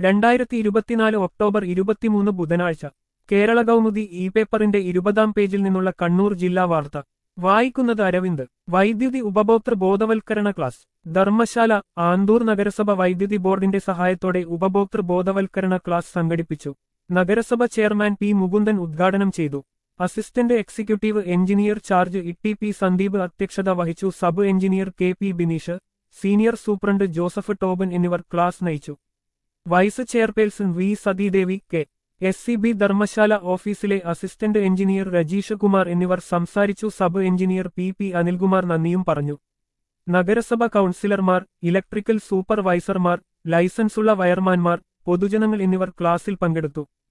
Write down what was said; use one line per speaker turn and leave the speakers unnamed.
രണ്ടായിരത്തി ഇരുപത്തിനാല് ഒക്ടോബർ ഇരുപത്തിമൂന്ന് ബുധനാഴ്ച കേരള കൗമുദി ഇ പേപ്പറിന്റെ ഇരുപതാം പേജിൽ നിന്നുള്ള കണ്ണൂർ ജില്ലാ വാർത്ത വായിക്കുന്നത് അരവിന്ദ് വൈദ്യുതി ഉപഭോക്തൃ ബോധവൽക്കരണ ക്ലാസ് ധർമ്മശാല ആന്തൂർ നഗരസഭ വൈദ്യുതി ബോർഡിന്റെ സഹായത്തോടെ ഉപഭോക്തൃ ബോധവൽക്കരണ ക്ലാസ് സംഘടിപ്പിച്ചു നഗരസഭ ചെയർമാൻ പി മുകുന്ദൻ ഉദ്ഘാടനം ചെയ്തു assistant executive engineer charge E P Sandeep അധ്യക്ഷത വഹിച്ചു sub engineer K P Bineesh senior superintendent Joseph Toban എന്നിവർ ക്ലാസ് നയിച്ചു vice chairperson V Sathidevi K S C B Dharmashala ഓഫീസിലെ അസിസ്റ്റന്റ് എഞ്ചിനീയർ രജീഷ് കുമാർ എന്നിവർ സംസാരിച്ചു sub engineer P P Anilkumar നന്ദിയും പറഞ്ഞു നഗരസഭ കൗൺസിലർമാർ ഇലക്ട്രിക്കൽ സൂപ്പർവൈസർമാർ ലൈസൻസുള്ള വയർമാൻമാർ പൊതുജനങ്ങൾ എന്നിവർ ക്ലാസിൽ പങ്കെടുത്തു